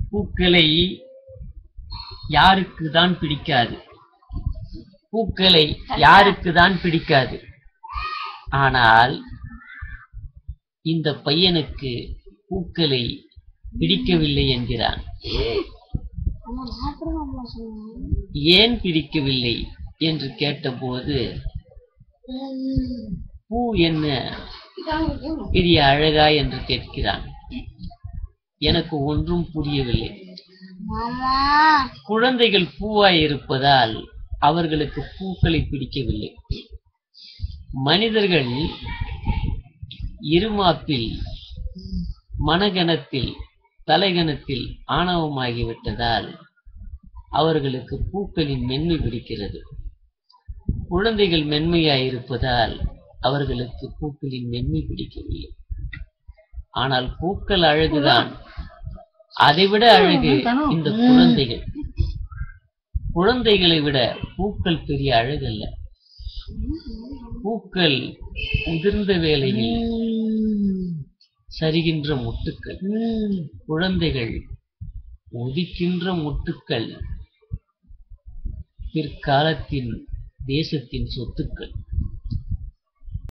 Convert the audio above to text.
பூக்களை யாருக்கு தான் பிடிக்காது பூக்களை யாருக்கு தான் பிடிக்காது ஆனால் இந்த பையனுக்கு பூக்களை பிடிக்கவில்லை என்கிறான் ஏன் பிடிக்கவில்லை என்று கேட்டபோது பூ என்ன பெரிய அழகா என்று கேட்கிறான் எனக்கு ஒன்றும் புரியவில்லை குழந்தைகள் பூவாய் இருப்பதால் அவர்களுக்கு பூக்களை பிடிக்கவில்லை மனிதர்கள் இருமாப்பில் மனகணத்தில் தலைகணத்தில் ஆணவமாகிவிட்டதால் அவர்களுக்கு பூக்களின் மென்மை பிடிக்கிறது குழந்தைகள் மென்மையாயிருப்பதால் அவர்களுக்கு பூக்களின் மென்மை பிடிக்கவில்லை ஆனால் பூக்கள் அழகுதான் அதைவிட அழகு இந்த குழந்தைகள் குழந்தைகளை விட பூக்கள் பெரிய அழகல்ல பூக்கள் உதிர்ந்த வேளையில் சரிகின்ற முட்டுக்கள் குழந்தைகள் உதிக்கின்ற முட்டுக்கள் பிற்காலத்தின் தேசத்தின் சொத்துக்கள்